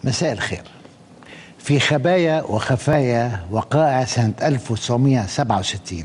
مساء الخير في خبايا وخفايا وقائع سنة 1967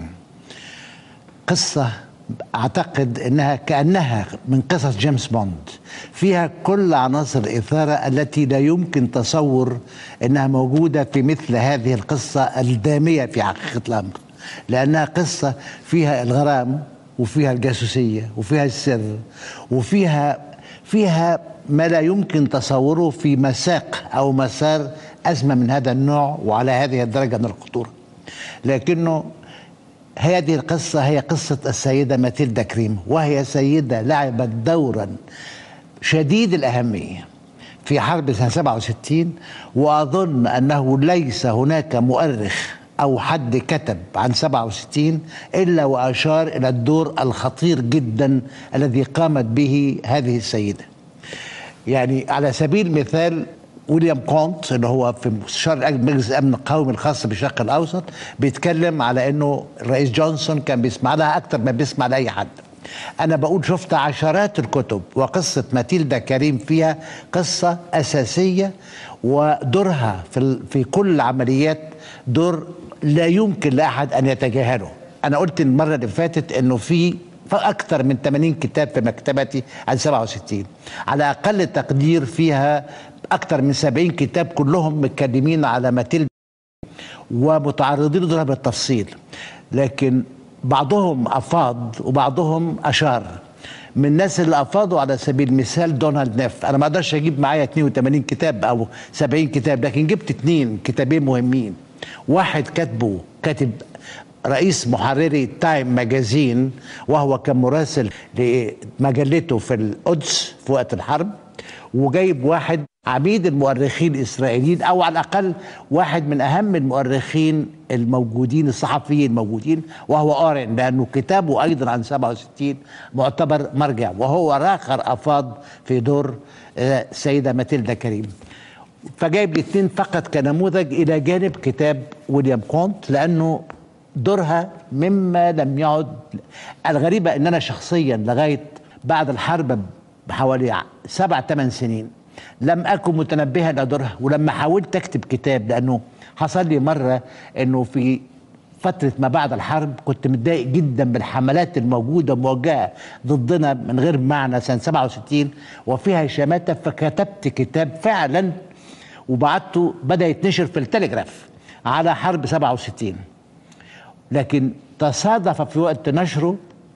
قصة أعتقد أنها كأنها من قصص جيمس بوند فيها كل عناصر الإثارة التي لا يمكن تصور أنها موجودة في مثل هذه القصة الدامية في حقيقة الأمر لأنها قصة فيها الغرام وفيها الجاسوسية وفيها السر وفيها فيها ما لا يمكن تصوره في مساق أو مسار أزمة من هذا النوع وعلى هذه الدرجة من الخطورة لكنه هذه القصة هي قصة السيدة ماتيلدا كريم وهي سيدة لعبت دورا شديد الأهمية في حرب سنة 67 وأظن أنه ليس هناك مؤرخ أو حد كتب عن 67 إلا وأشار إلى الدور الخطير جدا الذي قامت به هذه السيدة يعني على سبيل المثال ويليام كونت اللي هو في مستشار مجلس الامن القومي الخاص بالشرق الاوسط بيتكلم على انه الرئيس جونسون كان بيسمع لها اكتر ما بيسمع لاي حد انا بقول شفت عشرات الكتب وقصه ماتيلدا كريم فيها قصه اساسيه ودورها في في كل العمليات دور لا يمكن لاحد ان يتجاهله انا قلت المره اللي فاتت انه في فأكثر من 80 كتاب في مكتبتي عن 67 على أقل تقدير فيها أكثر من 70 كتاب كلهم متكلمين على ماتيلدا ومتعرضين لها بالتفصيل لكن بعضهم أفاض وبعضهم أشار من الناس اللي افاضوا على سبيل المثال دونالد نيف انا ما اقدرش اجيب معايا 82 كتاب او 70 كتاب لكن جبت اثنين كتابين مهمين واحد كاتبه كاتب رئيس محرري تايم ماجازين وهو كان مراسل لمجلته في القدس في وقت الحرب وجايب واحد عميد المؤرخين الاسرائيليين او على الاقل واحد من اهم المؤرخين الموجودين الصحفيين الموجودين وهو اورين لانه كتابه ايضا عن 67 معتبر مرجع وهو اخر افاض في دور السيده ماتيلدا كريم فجايب الاثنين فقط كنموذج الى جانب كتاب ويليام كونت لانه دورها مما لم يعد الغريبة ان انا شخصيا لغاية بعد الحرب بحوالي سبع ثمان سنين لم اكن متنبها الى دورها ولما حاولت اكتب كتاب لانه حصل لي مرة انه في فترة ما بعد الحرب كنت متضايق جدا بالحملات الموجودة موجهة ضدنا من غير معنى سنة 67 وفيها شماتة فكتبت كتاب فعلا وبعته بدأ يتنشر في التليجراف على حرب 67 لكن تصادف في وقت نشره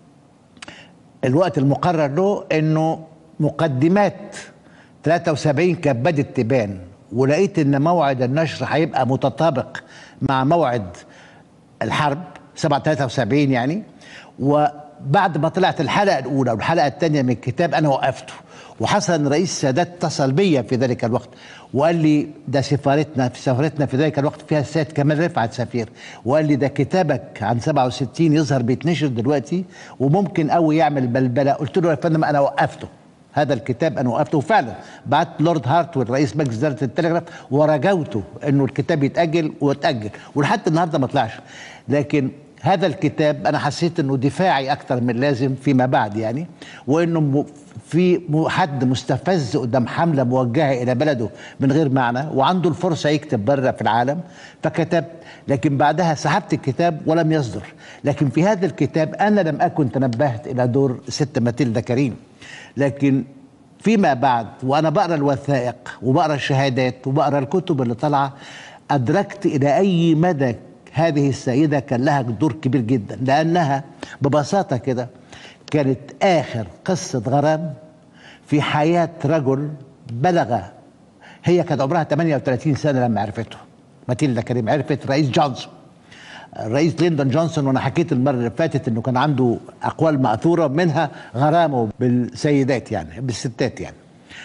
الوقت المقرر له انه مقدمات 73 كانت بدت تبان ولقيت ان موعد النشر هيبقى متطابق مع موعد الحرب 7 73 يعني وبعد ما طلعت الحلقه الاولى والحلقه الثانيه من الكتاب انا وقفته وحصل ان رئيس السادات اتصل بيا في ذلك الوقت وقال لي ده سفارتنا في سفارتنا في ذلك الوقت فيها السيد كمال رفعت سفير وقال لي ده كتابك عن 67 يظهر بيتنشر دلوقتي وممكن قوي يعمل بلبله قلت له يا فندم انا وقفته هذا الكتاب انا وقفته وفعلا بعت لورد هارتويل رئيس مجلس اداره التلغراف ورجوته انه الكتاب يتاجل واتاجل ولحد النهارده ما طلعش لكن هذا الكتاب انا حسيت انه دفاعي اكتر من لازم فيما بعد يعني وانه في حد مستفز قدام حمله موجهه الى بلده من غير معنى وعنده الفرصه يكتب بره في العالم فكتبت لكن بعدها سحبت الكتاب ولم يصدر لكن في هذا الكتاب انا لم اكن تنبهت الى دور ست ماتيلدا كريم لكن فيما بعد وانا بقرا الوثائق وبقرا الشهادات وبقرا الكتب اللي طالعه ادركت الى اي مدى هذه السيده كان لها دور كبير جدا لانها ببساطه كده كانت اخر قصه غرام في حياه رجل بلغ هي كانت عمرها 38 سنه لما عرفته ماتيلدا كريم عرفت رئيس جونسون الرئيس ليندون جونسون وانا حكيت المره اللي فاتت انه كان عنده اقوال ماثوره منها غرامه بالسيدات يعني بالستات يعني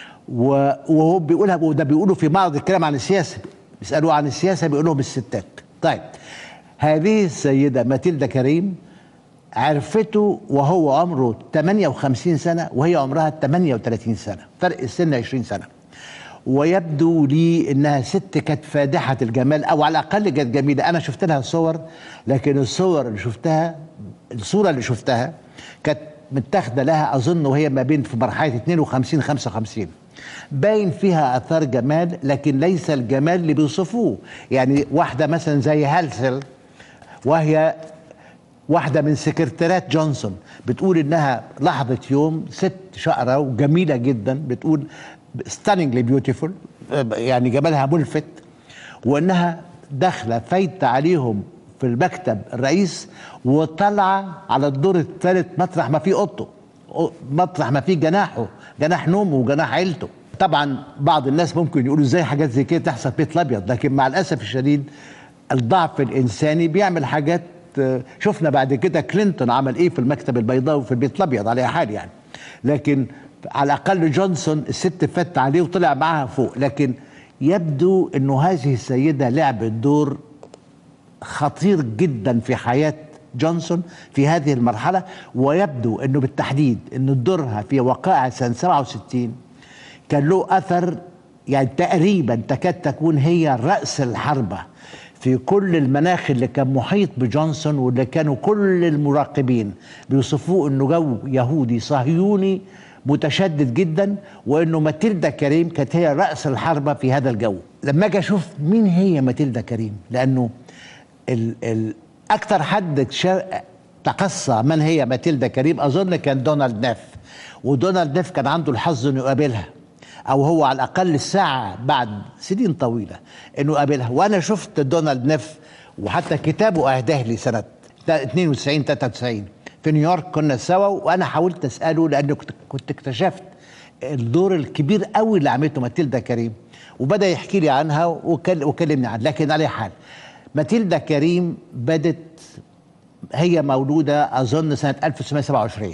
وهو بيقولها وده بيقولوا في معرض الكلام عن السياسه بيسالوه عن السياسه بيقول لهم الستات طيب هذه السيده ماتيلدا كريم عرفته وهو عمره 58 سنه وهي عمرها 38 سنه فرق السن 20 سنه ويبدو لي انها ست كانت فادحه الجمال او على الاقل كانت جميله انا شفت لها صور لكن الصور اللي شفتها الصوره اللي شفتها كانت متاخده لها اظن وهي ما بين في مرحله 52 55 باين فيها اثار جمال لكن ليس الجمال اللي بيوصفوه يعني واحده مثلا زي هالسل وهي واحدة من سكرتيرات جونسون بتقول انها لحظة يوم ست شقرة وجميلة جدا بتقول ستانينجلي بيوتيفول يعني جمالها ملفت وانها داخلة فايتة عليهم في المكتب الرئيس وطالعة على الدور الثالث مطرح ما في اوضته مطرح ما في جناحه جناح نومه وجناح عيلته طبعا بعض الناس ممكن يقولوا ازاي حاجات زي كده تحصل في بيت الابيض لكن مع الاسف الشديد الضعف الانساني بيعمل حاجات شفنا بعد كده كلينتون عمل ايه في المكتب البيضاوي في البيت الابيض على حال يعني لكن على الاقل جونسون الست فت عليه وطلع معاها فوق لكن يبدو انه هذه السيده لعبت دور خطير جدا في حياه جونسون في هذه المرحله ويبدو انه بالتحديد انه دورها في وقائع سنه 67 كان له اثر يعني تقريبا تكاد تكون هي راس الحربه في كل المناخ اللي كان محيط بجونسون واللي كانوا كل المراقبين بيوصفوه انه جو يهودي صهيوني متشدد جدا وانه ماتيلدا كريم كانت هي راس الحربه في هذا الجو لما اجي اشوف مين هي ماتيلدا كريم لانه ال ال اكثر حد تقصى من هي ماتيلدا كريم اظن كان دونالد نيف ودونالد نيف كان عنده الحظ انه يقابلها او هو على الاقل الساعه بعد سنين طويله انه قابلها وانا شفت دونالد نيف وحتى كتابه اهداه لي سنه 92 93 في نيويورك كنا سوا وانا حاولت اساله لانه كنت اكتشفت الدور الكبير قوي اللي عملته ماتيلدا كريم وبدا يحكي لي عنها وكلمني عنها لكن على حال ماتيلدا كريم بدت هي مولوده اظن سنه 1927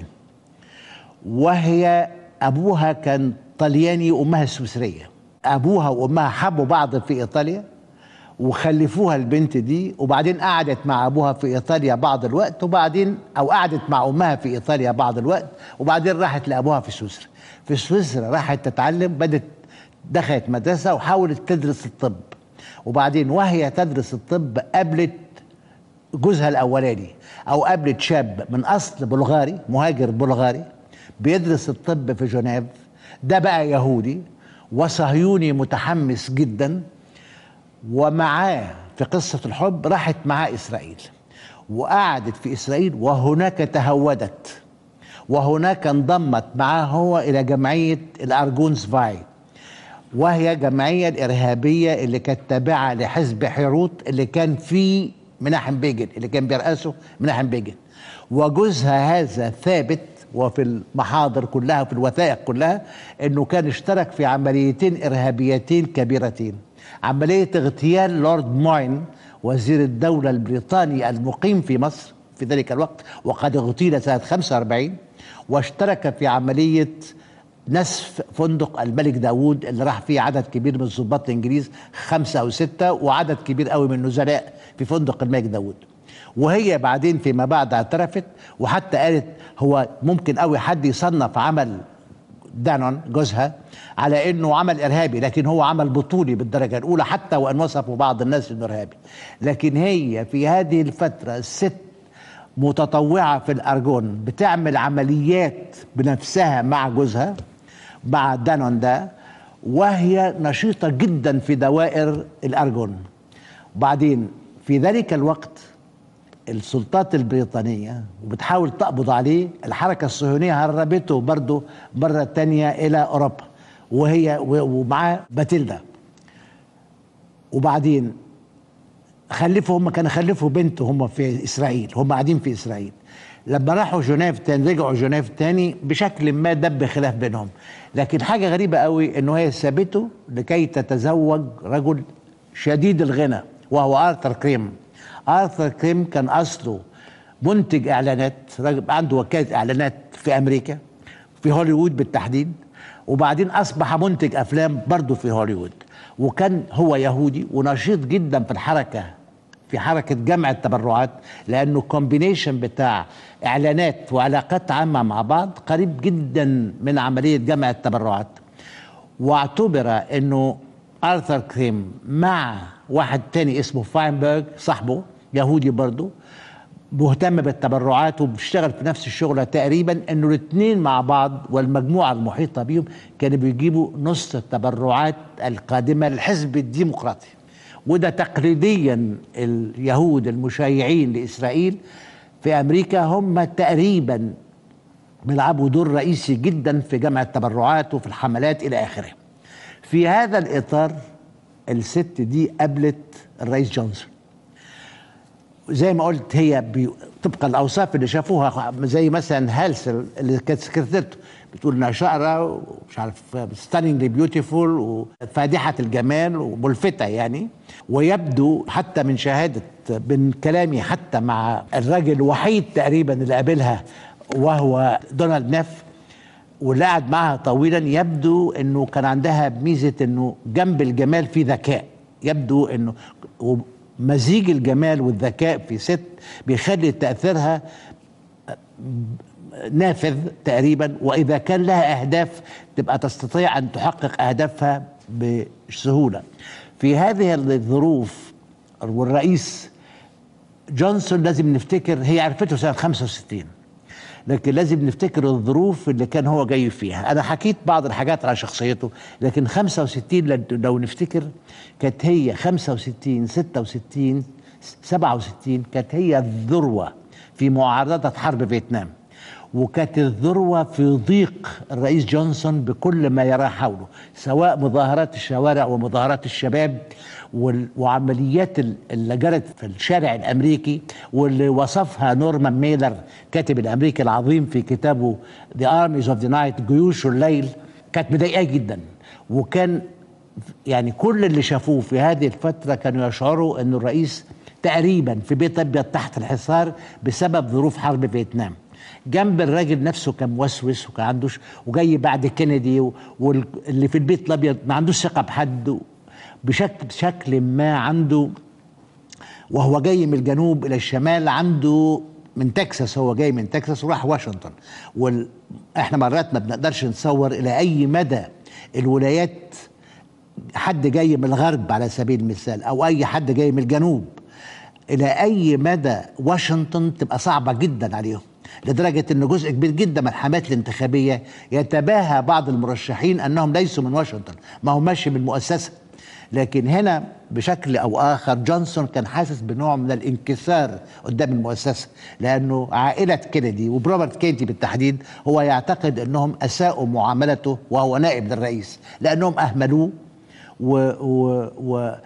وهي ابوها كان طلياني وامها سويسريه ابوها وامها حبوا بعض في ايطاليا وخلفوها البنت دي وبعدين قعدت مع ابوها في ايطاليا بعض الوقت وبعدين او قعدت مع امها في ايطاليا بعض الوقت وبعدين راحت لابوها في سويسرا في سويسرا راحت تتعلم بدت دخلت مدرسه وحاولت تدرس الطب وبعدين وهي تدرس الطب قابلت جوزها الاولاني او قابلت شاب من اصل بلغاري مهاجر بلغاري بيدرس الطب في جنيف ده بقى يهودي وصهيوني متحمس جدا ومعاه في قصة الحب راحت معاه إسرائيل وقعدت في إسرائيل وهناك تهودت وهناك انضمت معاه هو إلى جمعية الأرجونز فاي وهي جمعية الإرهابية اللي كانت تابعة لحزب حيروت اللي كان فيه مناحم بيجن اللي كان بيرأسه مناحم بيجن وجوزها هذا ثابت وفي المحاضر كلها في الوثائق كلها انه كان اشترك في عمليتين ارهابيتين كبيرتين عمليه اغتيال لورد موين وزير الدوله البريطاني المقيم في مصر في ذلك الوقت وقد اغتيل سنه 45 واشترك في عمليه نسف فندق الملك داوود اللي راح فيه عدد كبير من الضباط الانجليز خمسه او سته وعدد كبير قوي من النزلاء في فندق الملك داوود وهي بعدين فيما بعد اعترفت وحتى قالت هو ممكن قوي حد يصنف عمل دانون جوزها على انه عمل ارهابي لكن هو عمل بطولي بالدرجه الاولى حتى وان وصفوا بعض الناس انه ارهابي لكن هي في هذه الفتره الست متطوعه في الارجون بتعمل عمليات بنفسها مع جوزها مع دانون ده وهي نشيطه جدا في دوائر الارجون وبعدين في ذلك الوقت السلطات البريطانية وبتحاول تقبض عليه الحركة الصهيونية هربته برضه مرة تانية إلى أوروبا وهي ومعاه باتيلدا وبعدين خلفوا هم كانوا خلفوا بنت هم في إسرائيل هم قاعدين في إسرائيل لما راحوا جنيف تاني رجعوا جنيف تاني بشكل ما دب خلاف بينهم لكن حاجة غريبة قوي انه هي سابته لكي تتزوج رجل شديد الغنى وهو آرثر كريم آرثر كريم كان أصله منتج إعلانات راجل عنده وكالة إعلانات في أمريكا في هوليوود بالتحديد وبعدين أصبح منتج أفلام برضه في هوليوود وكان هو يهودي ونشيط جدا في الحركة في حركة جمع التبرعات لأنه كومبينيشن بتاع إعلانات وعلاقات عامة مع بعض قريب جدا من عملية جمع التبرعات واعتبر أنه آرثر كريم مع واحد تاني اسمه فاينبرغ صاحبه يهودي برضه مهتم بالتبرعات وبيشتغل في نفس الشغله تقريبا انه الاثنين مع بعض والمجموعه المحيطه بيهم كانوا بيجيبوا نص التبرعات القادمه للحزب الديمقراطي وده تقليديا اليهود المشيعين لاسرائيل في امريكا هم تقريبا بيلعبوا دور رئيسي جدا في جمع التبرعات وفي الحملات الى اخره. في هذا الاطار الست دي قابلت الرئيس جونسون. زي ما قلت هي بي... طبق الاوصاف اللي شافوها زي مثلا هالسل اللي كانت سكرتيرته بتقول انها شقره ومش عارف ستانينجلي بيوتيفول وفادحه الجمال وملفته يعني ويبدو حتى من شهاده من كلامي حتى مع الراجل الوحيد تقريبا اللي قابلها وهو دونالد نيف واللي قعد معها طويلا يبدو انه كان عندها ميزه انه جنب الجمال في ذكاء يبدو انه مزيج الجمال والذكاء في ست بيخلي تاثيرها نافذ تقريبا واذا كان لها اهداف تبقى تستطيع ان تحقق اهدافها بسهوله في هذه الظروف والرئيس جونسون لازم نفتكر هي عرفته سنه 65 لكن لازم نفتكر الظروف اللي كان هو جاي فيها انا حكيت بعض الحاجات على شخصيته لكن 65 لو نفتكر كانت هي 65 66 67 كانت هي الذروه في معارضه حرب فيتنام وكانت الذروة في ضيق الرئيس جونسون بكل ما يراه حوله سواء مظاهرات الشوارع ومظاهرات الشباب وعمليات اللي جرت في الشارع الامريكي واللي وصفها نورمان ميلر كاتب الامريكي العظيم في كتابه The Armies of the Night جيوش الليل كانت مضايقاه جدا وكان يعني كل اللي شافوه في هذه الفترة كانوا يشعروا أن الرئيس تقريبا في بيت أبيض تحت الحصار بسبب ظروف حرب فيتنام جنب الراجل نفسه كان موسوس وكان عندوش وجاي بعد كينيدي واللي في البيت الابيض ما عندوش ثقه بحد بشكل بشكل ما عنده وهو جاي من الجنوب الى الشمال عنده من تكساس هو جاي من تكساس وراح واشنطن وال... احنا مرات ما بنقدرش نتصور الى اي مدى الولايات حد جاي من الغرب على سبيل المثال او اي حد جاي من الجنوب الى اي مدى واشنطن تبقى صعبه جدا عليهم لدرجة أن جزء كبير جدا من الحملات الانتخابية يتباهى بعض المرشحين أنهم ليسوا من واشنطن ما هو ماشي من المؤسسة لكن هنا بشكل أو آخر جونسون كان حاسس بنوع من الانكسار قدام المؤسسة لأنه عائلة كينيدي وبروبرت كينيدي بالتحديد هو يعتقد أنهم أساءوا معاملته وهو نائب للرئيس لأنهم أهملوه و, و, و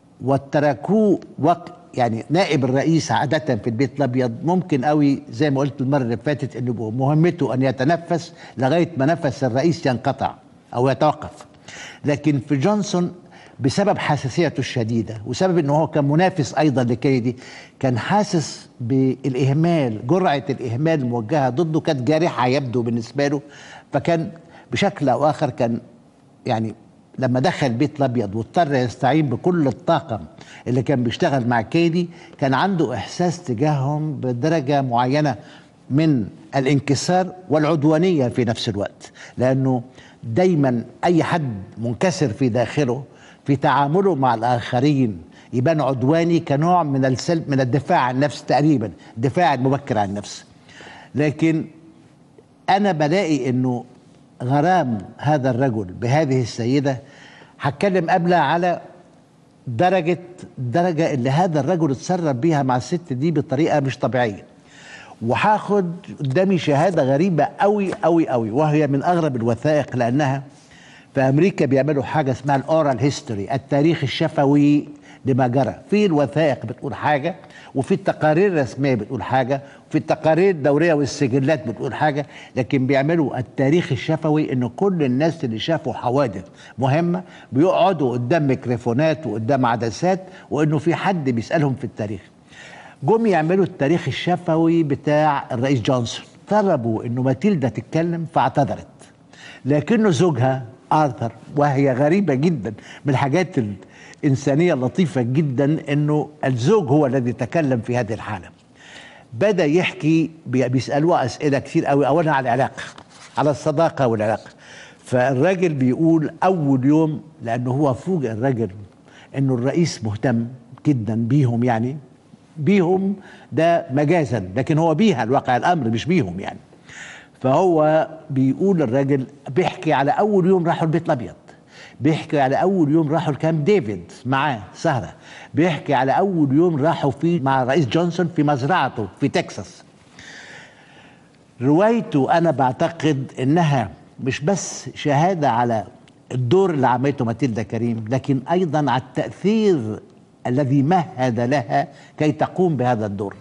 وتركوه وقت يعني نائب الرئيس عادة في البيت الأبيض ممكن قوي زي ما قلت المرة اللي فاتت إنه مهمته أن يتنفس لغاية ما نفس الرئيس ينقطع أو يتوقف لكن في جونسون بسبب حساسيته الشديدة وسبب أنه هو كان منافس أيضا لكينيدي كان حاسس بالإهمال جرعة الإهمال الموجهة ضده كانت جارحة يبدو بالنسبة له فكان بشكل أو آخر كان يعني لما دخل البيت الابيض واضطر يستعين بكل الطاقم اللي كان بيشتغل مع كيدي كان عنده احساس تجاههم بدرجه معينه من الانكسار والعدوانيه في نفس الوقت لانه دايما اي حد منكسر في داخله في تعامله مع الاخرين يبان عدواني كنوع من السلب من الدفاع عن النفس تقريبا الدفاع المبكر عن النفس لكن انا بلاقي انه غرام هذا الرجل بهذه السيده هتكلم قبلها على درجه درجه اللي هذا الرجل اتصرف بيها مع الست دي بطريقه مش طبيعيه وهاخد قدامي شهاده غريبه قوي قوي قوي وهي من اغرب الوثائق لانها في امريكا بيعملوا حاجه اسمها الاورال هيستوري التاريخ الشفوي لما جرى في الوثائق بتقول حاجه وفي التقارير الرسميه بتقول حاجه وفي التقارير الدوريه والسجلات بتقول حاجه لكن بيعملوا التاريخ الشفوي ان كل الناس اللي شافوا حوادث مهمه بيقعدوا قدام ميكروفونات وقدام عدسات وانه في حد بيسالهم في التاريخ جم يعملوا التاريخ الشفوي بتاع الرئيس جونسون طلبوا انه ماتيلدا تتكلم فاعتذرت لكنه زوجها ارثر وهي غريبه جدا من الحاجات الانسانيه اللطيفه جدا انه الزوج هو الذي تكلم في هذه الحاله بدا يحكي بيسالوه اسئله كثير قوي اولا على العلاقه على الصداقه والعلاقه فالراجل بيقول اول يوم لانه هو فوجئ الراجل انه الرئيس مهتم جدا بيهم يعني بيهم ده مجازا لكن هو بيها الواقع الامر مش بيهم يعني فهو بيقول الراجل بيحكي على اول يوم راحوا البيت الابيض بيحكي على اول يوم راحوا الكامب ديفيد معاه سهره بيحكي على اول يوم راحوا فيه مع الرئيس جونسون في مزرعته في تكساس روايته انا بعتقد انها مش بس شهاده على الدور اللي عملته ماتيلدا كريم لكن ايضا على التاثير الذي مهد لها كي تقوم بهذا الدور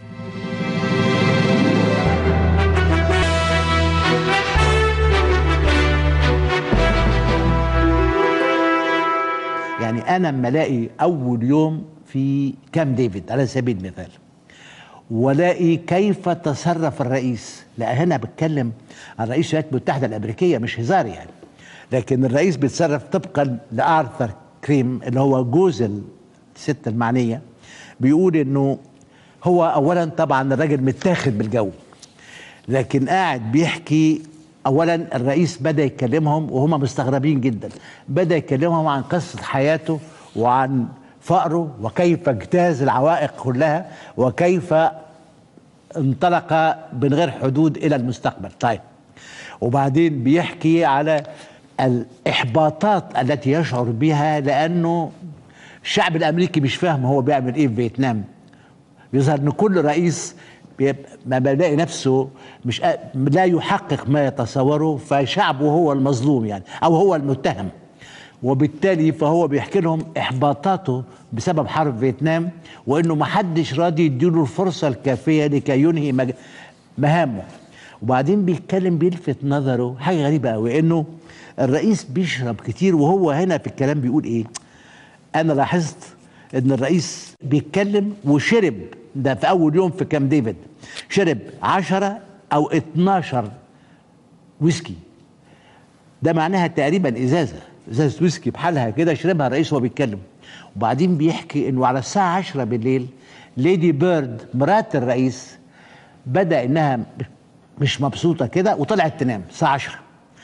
يعني انا لما الاقي اول يوم في كام ديفيد على سبيل المثال ولاقي كيف تصرف الرئيس لا هنا بتكلم عن رئيس الولايات المتحده الامريكيه مش هزار يعني لكن الرئيس بيتصرف طبقا لارثر كريم اللي هو جوز الست المعنيه بيقول انه هو اولا طبعا الراجل متاخد بالجو لكن قاعد بيحكي اولا الرئيس بدا يكلمهم وهم مستغربين جدا بدا يكلمهم عن قصه حياته وعن فقره وكيف اجتاز العوائق كلها وكيف انطلق من غير حدود الى المستقبل طيب وبعدين بيحكي على الاحباطات التي يشعر بها لانه الشعب الامريكي مش فاهم هو بيعمل ايه في فيتنام بيظهر ان كل رئيس ما بيلاقي نفسه مش لا يحقق ما يتصوره فشعبه هو المظلوم يعني او هو المتهم وبالتالي فهو بيحكي لهم احباطاته بسبب حرب فيتنام وانه ما حدش راضي يديله الفرصه الكافيه لكي ينهي مهامه وبعدين بيتكلم بيلفت نظره حاجه غريبه قوي انه الرئيس بيشرب كتير وهو هنا في الكلام بيقول ايه انا لاحظت ان الرئيس بيتكلم وشرب ده في اول يوم في كام ديفيد شرب عشرة او 12 ويسكي ده معناها تقريبا ازازه ازازه ويسكي بحالها كده شربها الرئيس وهو بيتكلم وبعدين بيحكي انه على الساعه 10 بالليل ليدي بيرد مرات الرئيس بدا انها مش مبسوطه كده وطلعت تنام الساعه 10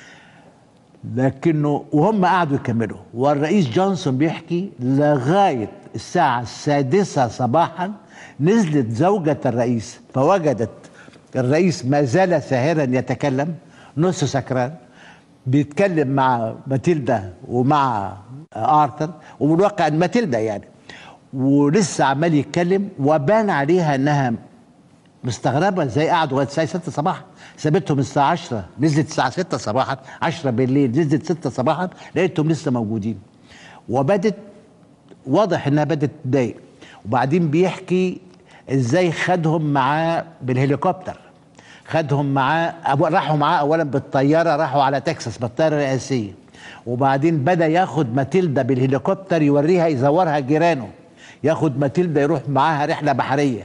لكنه وهم قعدوا يكملوا والرئيس جونسون بيحكي لغايه الساعه السادسه صباحا نزلت زوجة الرئيس فوجدت الرئيس ما زال ساهرا يتكلم نص سكران بيتكلم مع ماتيلدا ومع ارثر وبالواقع ماتيلدا يعني ولسه عمال يتكلم وبان عليها انها مستغربه ازاي قعدوا لغايه الساعه 6 صباحا سابتهم الساعه 10 نزلت الساعه 6 صباحا 10 بالليل نزلت 6 صباحا لقيتهم لسه موجودين وبدت واضح انها بدت تضايق وبعدين بيحكي ازاي خدهم معاه بالهليكوبتر خدهم معاه راحوا معاه اولا بالطياره راحوا على تكساس بالطياره الرئاسيه وبعدين بدا ياخد ماتيلدا بالهليكوبتر يوريها يزورها جيرانه ياخد ماتيلدا يروح معاها رحله بحريه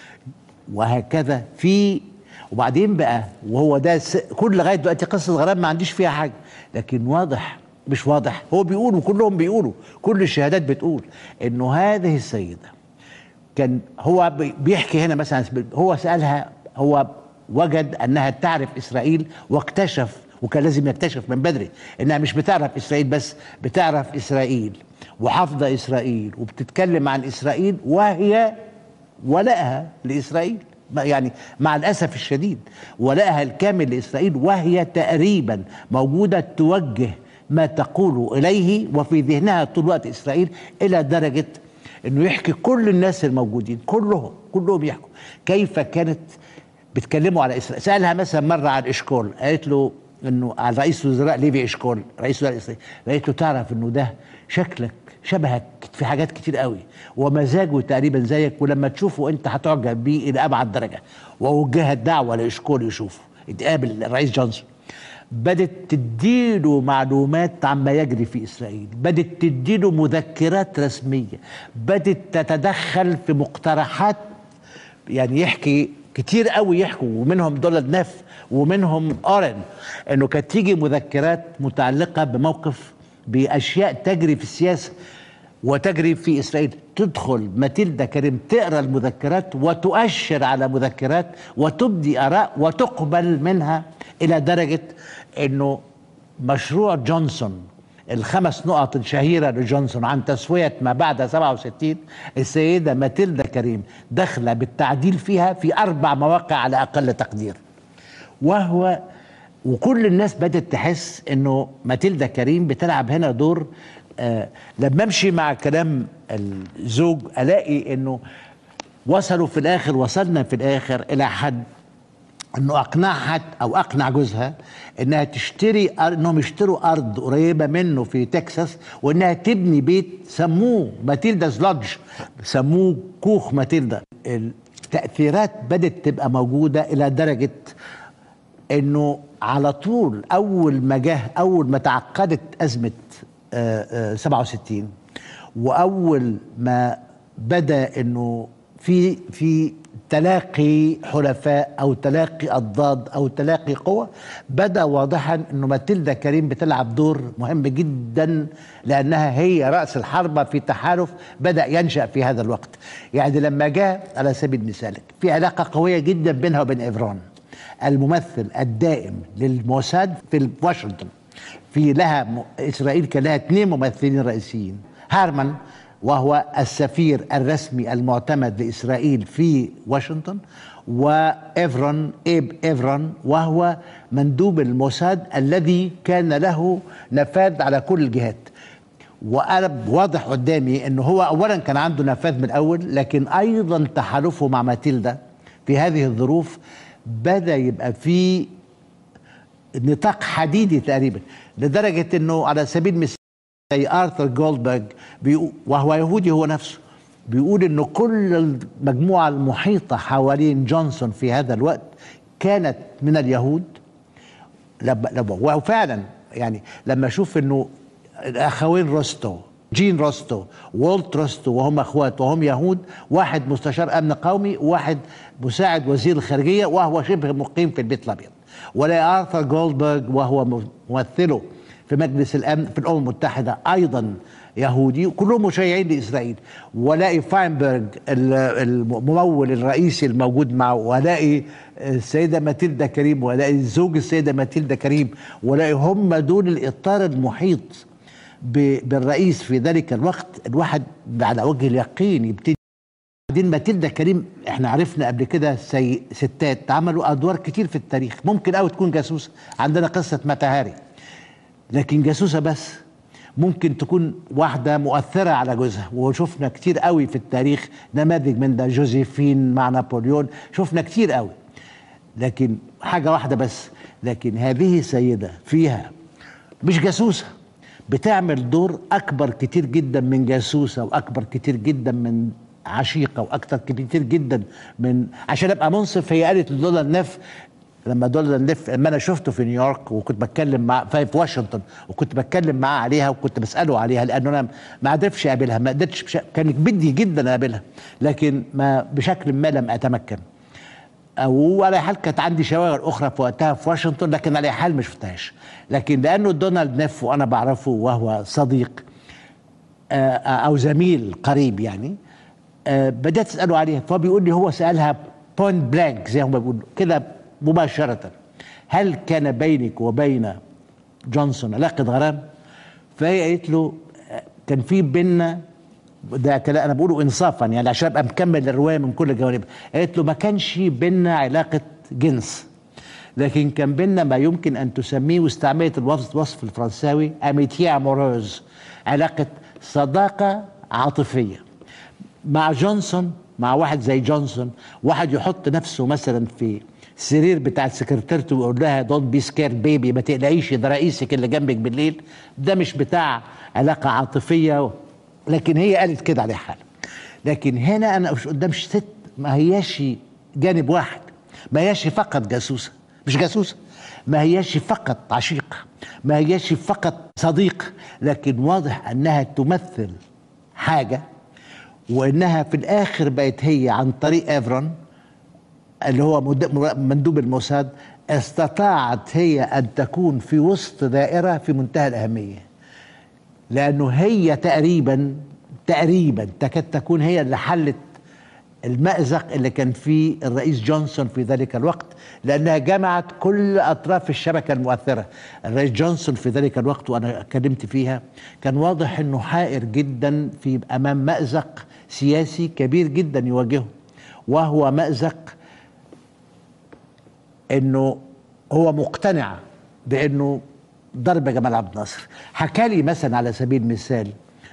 وهكذا في وبعدين بقى وهو ده س... كل لغايه دلوقتي قصه غرام ما عنديش فيها حاجه لكن واضح مش واضح هو بيقول وكلهم بيقولوا كل الشهادات بتقول انه هذه السيده كان هو بيحكي هنا مثلا هو سالها هو وجد انها تعرف اسرائيل واكتشف وكان لازم يكتشف من بدري انها مش بتعرف اسرائيل بس بتعرف اسرائيل وحافظه اسرائيل وبتتكلم عن اسرائيل وهي ولائها لاسرائيل يعني مع الاسف الشديد ولائها الكامل لاسرائيل وهي تقريبا موجوده توجه ما تقول اليه وفي ذهنها طول الوقت اسرائيل الى درجه انه يحكي كل الناس الموجودين كلهم كلهم يحكوا كيف كانت بتكلموا على اسرائيل سالها مثلا مره عن اشكول قالت له انه على رئيس الوزراء ليفي اشكول رئيس وزراء اسرائيل قالت له تعرف انه ده شكلك شبهك في حاجات كتير قوي ومزاجه تقريبا زيك ولما تشوفه انت هتعجب بيه الى ابعد درجه ووجهت دعوه لاشكول يشوفه يتقابل الرئيس جونسون بدت تديله معلومات عما يجري في اسرائيل بدت تديله مذكرات رسميه بدت تتدخل في مقترحات يعني يحكي كتير قوي يحكوا ومنهم دونالد ناف ومنهم اورن انه كانت تيجي مذكرات متعلقه بموقف باشياء تجري في السياسه وتجري في اسرائيل تدخل ماتيلدا كريم تقرا المذكرات وتؤشر على مذكرات وتبدي اراء وتقبل منها الى درجه انه مشروع جونسون الخمس نقط الشهيرة لجونسون عن تسوية ما بعد 67 السيدة ماتيلدا كريم داخلة بالتعديل فيها في أربع مواقع على أقل تقدير وهو وكل الناس بدأت تحس انه ماتيلدا كريم بتلعب هنا دور آه لما امشي مع كلام الزوج الاقي انه وصلوا في الاخر وصلنا في الاخر الى حد انه اقنعها او اقنع جوزها انها تشتري انهم يشتروا ارض قريبه منه في تكساس وانها تبني بيت سموه ماتيلداز لودج سموه كوخ ماتيلدا التاثيرات بدات تبقى موجوده الى درجه انه على طول اول ما جه اول ما تعقدت ازمه 67 واول ما بدا انه في في تلاقي حلفاء او تلاقي اضداد او تلاقي قوى بدا واضحا انه ماتيلدا كريم بتلعب دور مهم جدا لانها هي راس الحربه في تحالف بدا ينشا في هذا الوقت يعني لما جاء على سبيل المثال في علاقه قويه جدا بينها وبين ايفرون الممثل الدائم للموساد في واشنطن في لها اسرائيل كان لها اثنين ممثلين رئيسيين هارمان وهو السفير الرسمي المعتمد لاسرائيل في واشنطن وإفرون إيب إفرون وهو مندوب الموساد الذي كان له نفاذ على كل الجهات وأنا واضح قدامي أنه هو أولا كان عنده نفاذ من الأول لكن أيضا تحالفه مع ماتيلدا في هذه الظروف بدأ يبقى في نطاق حديدي تقريبا لدرجة أنه على سبيل المثال زي ارثر جولدبرج وهو يهودي هو نفسه بيقول انه كل المجموعه المحيطه حوالين جونسون في هذا الوقت كانت من اليهود وفعلا يعني لما اشوف انه الاخوين روستو جين روستو والت روستو وهم اخوات وهم يهود واحد مستشار امن قومي وواحد مساعد وزير الخارجيه وهو شبه مقيم في البيت الابيض ولا ارثر جولدبرج وهو ممثله في مجلس الامن في الامم المتحده ايضا يهودي وكلهم مشيعين لاسرائيل والاقي فاينبرج الممول الرئيسي الموجود معه والاقي السيده ماتيلدا كريم والاقي زوج السيده ماتيلدا كريم والاقي هم دول الاطار المحيط بالرئيس في ذلك الوقت الواحد على وجه اليقين يبتدي بعدين ماتيلدا كريم احنا عرفنا قبل كده سي ستات عملوا ادوار كتير في التاريخ ممكن قوي تكون جاسوس عندنا قصه ماتهاري لكن جاسوسه بس ممكن تكون واحدة مؤثرة على جوزها وشفنا كتير قوي في التاريخ نماذج من ده جوزيفين مع نابليون شفنا كتير قوي لكن حاجة واحدة بس لكن هذه سيدة فيها مش جاسوسة بتعمل دور أكبر كتير جدا من جاسوسة وأكبر كتير جدا من عشيقة وأكتر كتير جدا من عشان أبقى منصف هي قالت لدولا النف لما دول نلف لما انا شفته في نيويورك وكنت بتكلم مع في واشنطن وكنت بتكلم معاه عليها وكنت بساله عليها لانه انا ما قدرتش اقابلها ما قدرتش بش... كان بدي جدا اقابلها لكن ما بشكل ما لم اتمكن وعلى حال كانت عندي شواغل اخرى في وقتها في واشنطن لكن على حال ما شفتهاش لكن لانه دونالد نيف وانا بعرفه وهو صديق او زميل قريب يعني بدات اساله عليها فهو بيقول لي هو سالها بوينت بلانك زي ما بيقولوا كده مباشرة هل كان بينك وبين جونسون علاقة غرام؟ فهي قالت له كان في بيننا ده كلام انا بقوله انصافا يعني عشان ابقى مكمل الروايه من كل جوانبها قالت له ما كانش بيننا علاقه جنس لكن كان بيننا ما يمكن ان تسميه واستعملت الوصف الوصف الفرنساوي اميتيا اموروز علاقه صداقه عاطفيه مع جونسون مع واحد زي جونسون واحد يحط نفسه مثلا في السرير بتاع سكرتيرته ويقول لها دونت بي سكير بيبي ما تقلقيش ده رئيسك اللي جنبك بالليل ده مش بتاع علاقه عاطفيه لكن هي قالت كده على حال لكن هنا انا مش قدام ست ما هياش جانب واحد ما هياش فقط جاسوسه مش جاسوسه ما هياش فقط عشيقه ما هياش فقط صديق لكن واضح انها تمثل حاجه وانها في الاخر بقت هي عن طريق افرون اللي هو مندوب الموساد استطاعت هي ان تكون في وسط دائره في منتهى الاهميه لانه هي تقريبا تقريبا تكاد تكون هي اللي حلت المأزق اللي كان فيه الرئيس جونسون في ذلك الوقت لأنها جمعت كل أطراف الشبكة المؤثرة الرئيس جونسون في ذلك الوقت وأنا اتكلمت فيها كان واضح أنه حائر جدا في أمام مأزق سياسي كبير جدا يواجهه وهو مأزق أنه هو مقتنع بأنه ضرب جمال عبد الناصر حكى لي مثلا على سبيل المثال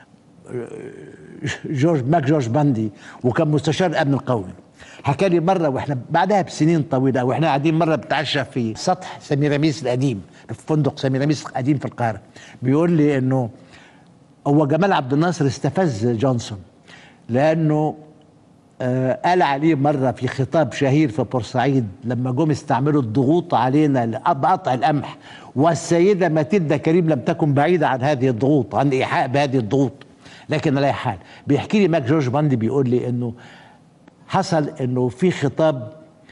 جورج ماك جورج باندي وكان مستشار الامن القومي حكى لي مره واحنا بعدها بسنين طويله واحنا قاعدين مره بنتعشى في سطح سميراميس القديم في فندق سميراميس القديم في القاهره بيقول لي انه هو جمال عبد الناصر استفز جونسون لانه آه قال عليه مره في خطاب شهير في بورسعيد لما جم استعملوا الضغوط علينا بقطع القمح والسيده ماتيلدا كريم لم تكن بعيده عن هذه الضغوط عن ايحاء بهذه الضغوط لكن على حال بيحكي لي ماك جورج باندي بيقول لي انه حصل انه في خطاب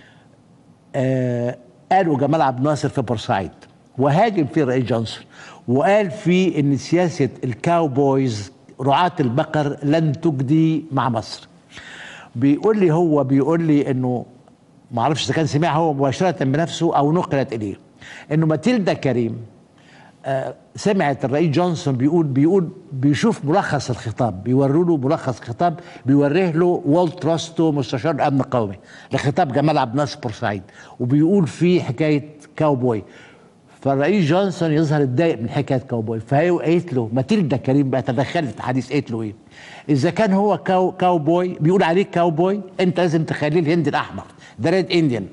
آه قاله جمال عبد الناصر في بورسعيد وهاجم فيه الرئيس جونسون وقال فيه ان سياسه الكاوبويز رعاة البقر لن تجدي مع مصر بيقول لي هو بيقول لي انه ما اعرفش اذا كان سمعها هو مباشره بنفسه او نقلت اليه انه ماتيلدا كريم آه سمعت الرئيس جونسون بيقول بيقول بيشوف ملخص الخطاب بيوروا له ملخص خطاب بيوريه له والت راستو مستشار الامن القومي لخطاب جمال عبد الناصر بورسعيد وبيقول فيه حكايه كاوبوي فالرئيس جونسون يظهر اتضايق من حكايه كاوبوي فهي قالت له ماتيلدا كريم بقى تدخلت حديث قالت له ايه؟ اذا كان هو كاو كاوبوي بيقول عليك كاوبوي انت لازم تخليه الهند الاحمر ده ريد انديان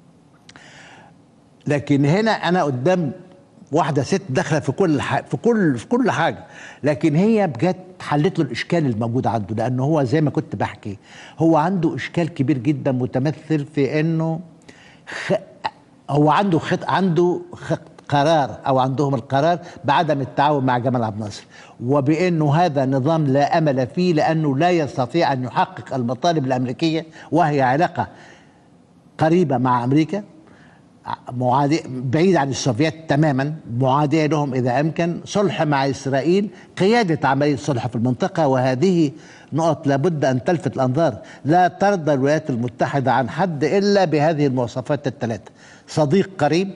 لكن هنا انا قدام واحده ست داخله في كل ح... في كل في كل حاجه لكن هي بجد حلت له الاشكال الموجود عنده لانه هو زي ما كنت بحكي هو عنده اشكال كبير جدا متمثل في انه خ... هو عنده خط عنده خط قرار او عندهم القرار بعدم التعاون مع جمال عبد الناصر وبانه هذا نظام لا امل فيه لانه لا يستطيع ان يحقق المطالب الامريكيه وهي علاقه قريبه مع امريكا معادي بعيد عن السوفيات تماما معادية لهم إذا أمكن صلح مع إسرائيل قيادة عملية صلح في المنطقة وهذه نقط لابد أن تلفت الأنظار لا ترضى الولايات المتحدة عن حد إلا بهذه المواصفات الثلاثة صديق قريب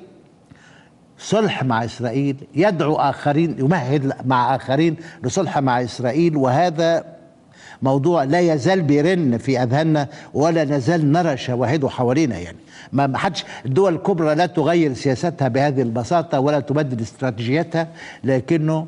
صلح مع إسرائيل يدعو آخرين يمهد مع آخرين لصلح مع إسرائيل وهذا موضوع لا يزال بيرن في اذهاننا ولا نزال نرى شواهده حوالينا يعني ما حدش الدول الكبرى لا تغير سياستها بهذه البساطه ولا تبدل استراتيجيتها لكنه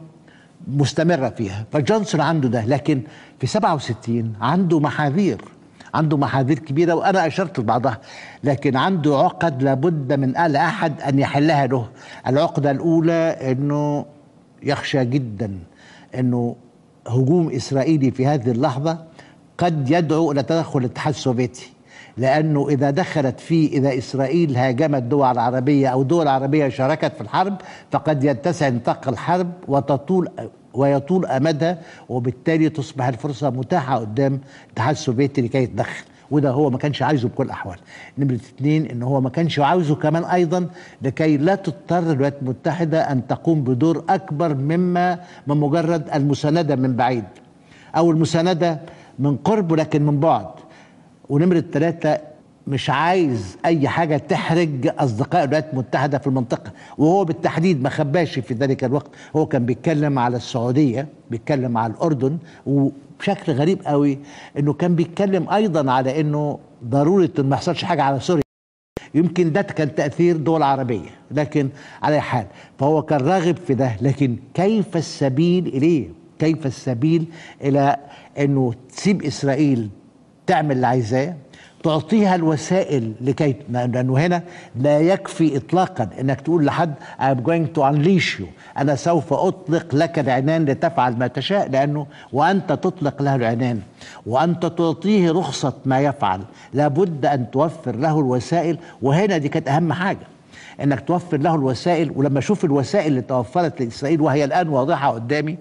مستمره فيها فجونسون عنده ده لكن في 67 عنده محاذير عنده محاذير كبيرة وأنا أشرت لبعضها لكن عنده عقد لابد من أل أحد أن يحلها له العقدة الأولى أنه يخشى جدا أنه هجوم اسرائيلي في هذه اللحظه قد يدعو الى تدخل الاتحاد السوفيتي لانه اذا دخلت فيه اذا اسرائيل هاجمت دول العربيه او دول عربيه شاركت في الحرب فقد يتسع نطاق الحرب وتطول ويطول امدها وبالتالي تصبح الفرصه متاحه قدام الاتحاد السوفيتي لكي يتدخل وده هو ما كانش عايزه بكل الاحوال نمره اثنين ان هو ما كانش عاوزه كمان ايضا لكي لا تضطر الولايات المتحده ان تقوم بدور اكبر مما من مجرد المسانده من بعيد او المسانده من قرب لكن من بعد ونمره ثلاثه مش عايز اي حاجه تحرج اصدقاء الولايات المتحده في المنطقه وهو بالتحديد ما خباش في ذلك الوقت هو كان بيتكلم على السعوديه بيتكلم على الاردن بشكل غريب قوي انه كان بيتكلم ايضا على انه ضروره ما يحصلش حاجه على سوريا يمكن ده كان تاثير دول عربيه لكن على حال فهو كان راغب في ده لكن كيف السبيل اليه كيف السبيل الى انه تسيب اسرائيل تعمل اللي عايزاه تعطيها الوسائل لكي لانه هنا لا يكفي اطلاقا انك تقول لحد I'm going to unleash you انا سوف اطلق لك العنان لتفعل ما تشاء لانه وانت تطلق له العنان وانت تعطيه رخصه ما يفعل لابد ان توفر له الوسائل وهنا دي كانت اهم حاجه انك توفر له الوسائل ولما اشوف الوسائل اللي توفرت لاسرائيل وهي الان واضحه قدامي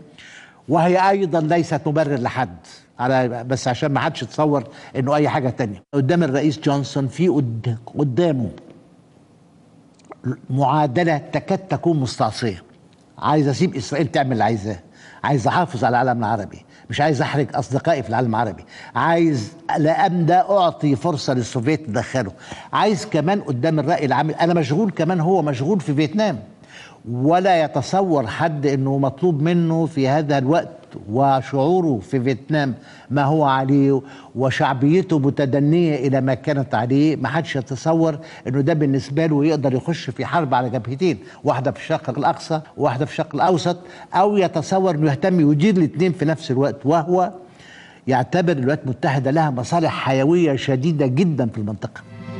وهي ايضا ليست مبرر لحد على بس عشان ما حدش يتصور انه اي حاجه تانية قدام الرئيس جونسون في قدامه معادله تكاد تكون مستعصيه عايز اسيب اسرائيل تعمل اللي عايزاه عايز احافظ على العالم العربي مش عايز احرج اصدقائي في العالم العربي عايز لأم ده اعطي فرصه للسوفيت تدخله عايز كمان قدام الراي العام انا مشغول كمان هو مشغول في فيتنام ولا يتصور حد انه مطلوب منه في هذا الوقت وشعوره في فيتنام ما هو عليه وشعبيته متدنية إلى ما كانت عليه ما حدش يتصور أنه ده بالنسبة له يقدر يخش في حرب على جبهتين واحدة في الشرق الأقصى وواحدة في الشرق الأوسط أو يتصور أنه يهتم يدير الاثنين في نفس الوقت وهو يعتبر الولايات المتحدة لها مصالح حيوية شديدة جدا في المنطقة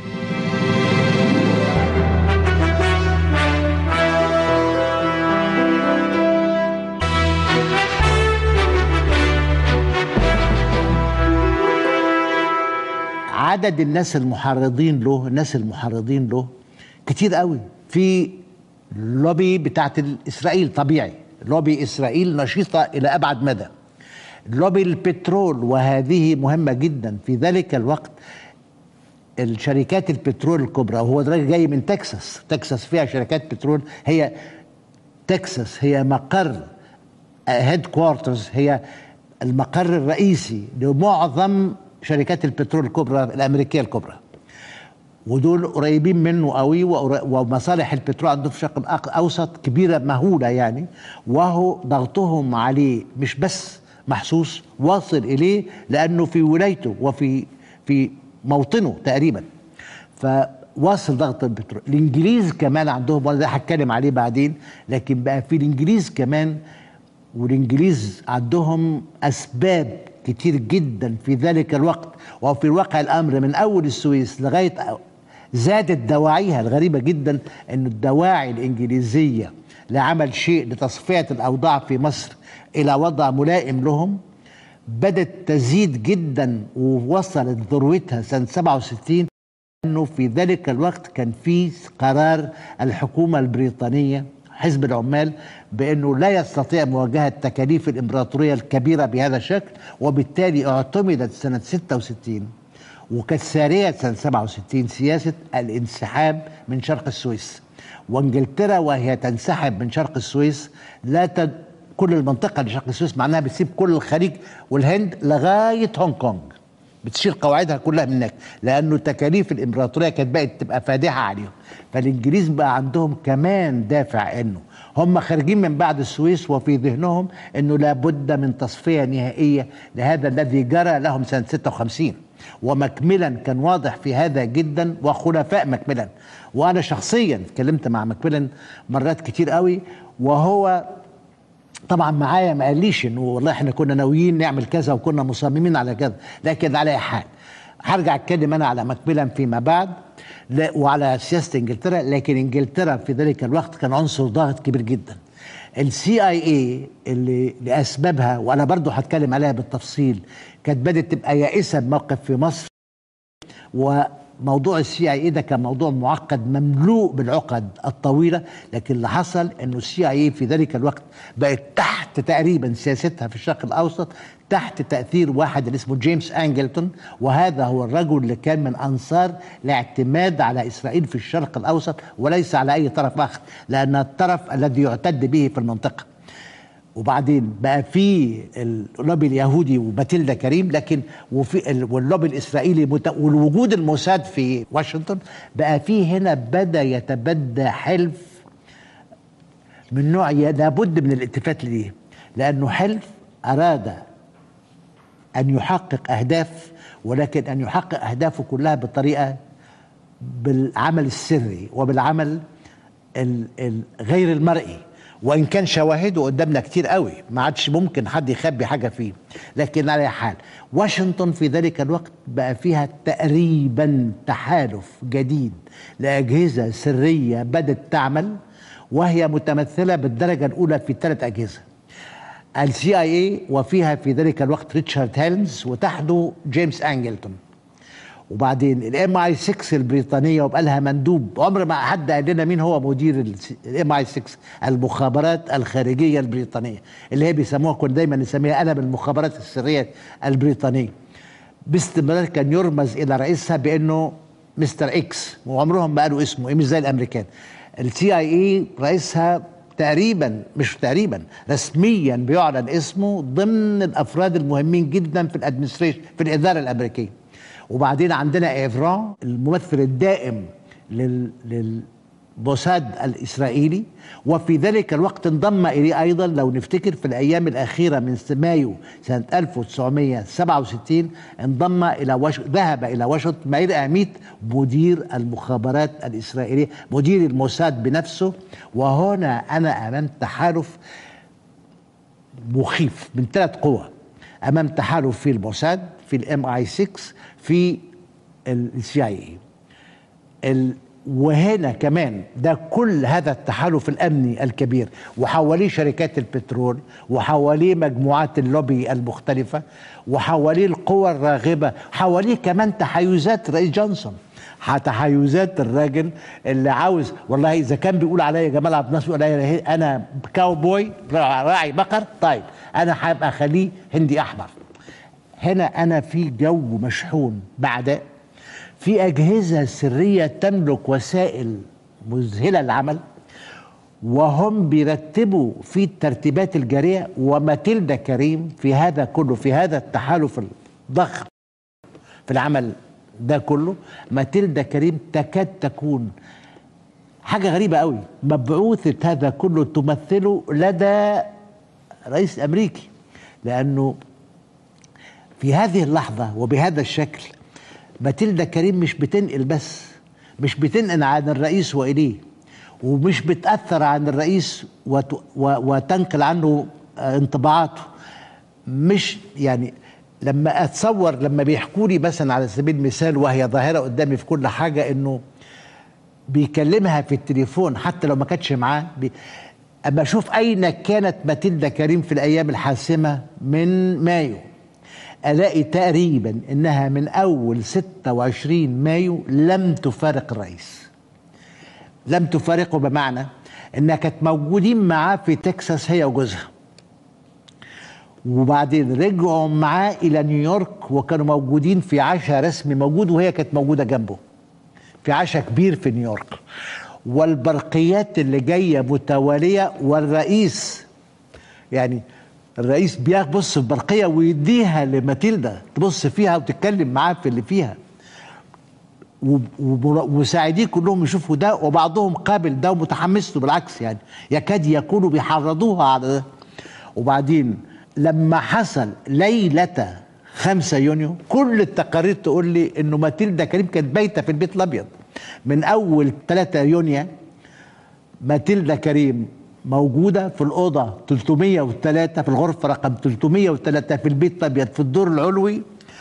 عدد الناس المحرضين له الناس المحرضين له كتير قوي في لوبي بتاعت اسرائيل طبيعي لوبي اسرائيل نشيطه الى ابعد مدى لوبي البترول وهذه مهمه جدا في ذلك الوقت الشركات البترول الكبرى وهو ده جاي من تكساس تكساس فيها شركات بترول هي تكساس هي مقر هيد كوارترز هي المقر الرئيسي لمعظم شركات البترول الكبرى الامريكيه الكبرى ودول قريبين منه قوي ومصالح البترول عندهم في الشرق الاوسط كبيره مهوله يعني وهو ضغطهم عليه مش بس محسوس واصل اليه لانه في ولايته وفي في موطنه تقريبا فواصل ضغط البترول الانجليز كمان عندهم وانا ده هتكلم عليه بعدين لكن بقى في الانجليز كمان والانجليز عندهم اسباب كتير جدا في ذلك الوقت وفي الواقع الامر من اول السويس لغايه زادت دواعيها الغريبه جدا ان الدواعي الانجليزيه لعمل شيء لتصفيه الاوضاع في مصر الى وضع ملائم لهم بدت تزيد جدا ووصلت ذروتها سنه 67 انه في ذلك الوقت كان في قرار الحكومه البريطانيه حزب العمال بانه لا يستطيع مواجهه تكاليف الامبراطوريه الكبيره بهذا الشكل وبالتالي اعتمدت سنه 66 وكانت ساريه سنه 67 سياسه الانسحاب من شرق السويس وانجلترا وهي تنسحب من شرق السويس لا تد كل المنطقه لشرق السويس معناها بتسيب كل الخليج والهند لغايه هونج كونج بتشيل قواعدها كلها من هناك لانه تكاليف الامبراطوريه كانت بقت تبقى فادحه عليهم فالانجليز بقى عندهم كمان دافع انه هم خارجين من بعد السويس وفي ذهنهم انه لابد من تصفيه نهائيه لهذا الذي جرى لهم سنه 56 ومكملا كان واضح في هذا جدا وخلفاء مكملا وانا شخصيا اتكلمت مع مكملا مرات كتير قوي وهو طبعا معايا ما قاليش انه والله احنا كنا ناويين نعمل كذا وكنا مصممين على كذا لكن على اي حال هرجع اتكلم انا على مكملا فيما بعد وعلى سياسه انجلترا لكن انجلترا في ذلك الوقت كان عنصر ضاغط كبير جدا السي اي اي اللي لاسبابها وانا برضو هتكلم عليها بالتفصيل كانت بدات تبقى يائسه بموقف في مصر و موضوع السي اي اي ده كان موضوع معقد مملوء بالعقد الطويله لكن اللي حصل انه السي اي اي في ذلك الوقت بقت تحت تقريبا سياستها في الشرق الاوسط تحت تاثير واحد اللي اسمه جيمس انجلتون وهذا هو الرجل اللي كان من انصار الاعتماد على اسرائيل في الشرق الاوسط وليس على اي طرف اخر لان الطرف الذي يعتد به في المنطقه وبعدين بقى في اللوبي اليهودي وماتيلدا كريم لكن وفي واللوبي الاسرائيلي والوجود الموساد في واشنطن بقى في هنا بدا يتبدى حلف من نوع لابد من الالتفات ليه لانه حلف اراد ان يحقق اهداف ولكن ان يحقق اهدافه كلها بطريقه بالعمل السري وبالعمل غير المرئي وان كان شواهده قدامنا كتير قوي ما عادش ممكن حد يخبي حاجه فيه لكن على حال واشنطن في ذلك الوقت بقى فيها تقريبا تحالف جديد لاجهزه سريه بدات تعمل وهي متمثله بالدرجه الاولى في ثلاث اجهزه السي اي اي وفيها في ذلك الوقت ريتشارد هيلمز وتحته جيمس انجلتون وبعدين الام اي 6 البريطانيه وبقى لها مندوب عمر ما حد قال لنا مين هو مدير الام اي 6 المخابرات الخارجيه البريطانيه اللي هي بيسموها كنا دايما نسميها قلم المخابرات السريه البريطانيه باستمرار كان يرمز الى رئيسها بانه مستر اكس وعمرهم ما قالوا اسمه مش زي الامريكان السي اي اي رئيسها تقريبا مش تقريبا رسميا بيعلن اسمه ضمن الافراد المهمين جدا في الادمنستريشن في الاداره الامريكيه وبعدين عندنا ايفران الممثل الدائم لل, لل موساد الإسرائيلي وفي ذلك الوقت انضم إليه أيضا لو نفتكر في الأيام الأخيرة من مايو سنة 1967 انضم إلى وش... ذهب إلى واشنطن ماير أميت مدير المخابرات الإسرائيلية مدير الموساد بنفسه وهنا أنا أمام تحالف مخيف من ثلاث قوى أمام تحالف في الموساد في الام اي 6 في السي اي وهنا كمان ده كل هذا التحالف الامني الكبير وحواليه شركات البترول وحواليه مجموعات اللوبي المختلفه وحواليه القوى الراغبه حواليه كمان تحيزات رئيس جونسون تحيزات الراجل اللي عاوز والله اذا كان بيقول عليا جمال عبد الناصر يقول عليا انا كاوبوي راعي بقر طيب انا هبقى اخليه هندي احمر هنا انا في جو مشحون بعداء في أجهزة سرية تملك وسائل مذهلة للعمل وهم بيرتبوا في الترتيبات الجارية وماتيلدا كريم في هذا كله في هذا التحالف الضخم في العمل ده كله ماتيلدا كريم تكاد تكون حاجة غريبة قوي مبعوثة هذا كله تمثله لدى رئيس أمريكي لأنه في هذه اللحظة وبهذا الشكل ماتيلدا كريم مش بتنقل بس مش بتنقل عن الرئيس واليه ومش بتاثر عن الرئيس وت... وتنقل عنه انطباعاته مش يعني لما اتصور لما بيحكوا لي مثلا على سبيل المثال وهي ظاهره قدامي في كل حاجه انه بيكلمها في التليفون حتى لو ما كانتش معاه بي... اما اشوف اين كانت ماتيلدا كريم في الايام الحاسمه من مايو ألاقي تقريبا إنها من أول 26 مايو لم تفارق الرئيس لم تفارقه بمعنى إنها كانت موجودين معاه في تكساس هي وجوزها وبعدين رجعوا معاه إلى نيويورك وكانوا موجودين في عشاء رسمي موجود وهي كانت موجودة جنبه في عشاء كبير في نيويورك والبرقيات اللي جاية متوالية والرئيس يعني الرئيس بيبص في برقية ويديها لماتيلدا تبص فيها وتتكلم معاه في اللي فيها ومساعديه كلهم يشوفوا ده وبعضهم قابل ده ومتحمس له بالعكس يعني يكاد يكونوا بيحرضوها على ده وبعدين لما حصل ليلة 5 يونيو كل التقارير تقول لي انه ماتيلدا كريم كانت بايته في البيت الابيض من اول 3 يونيو ماتيلدا كريم موجودة في الأوضة 303 في الغرفة رقم 303 في البيت الأبيض في الدور العلوي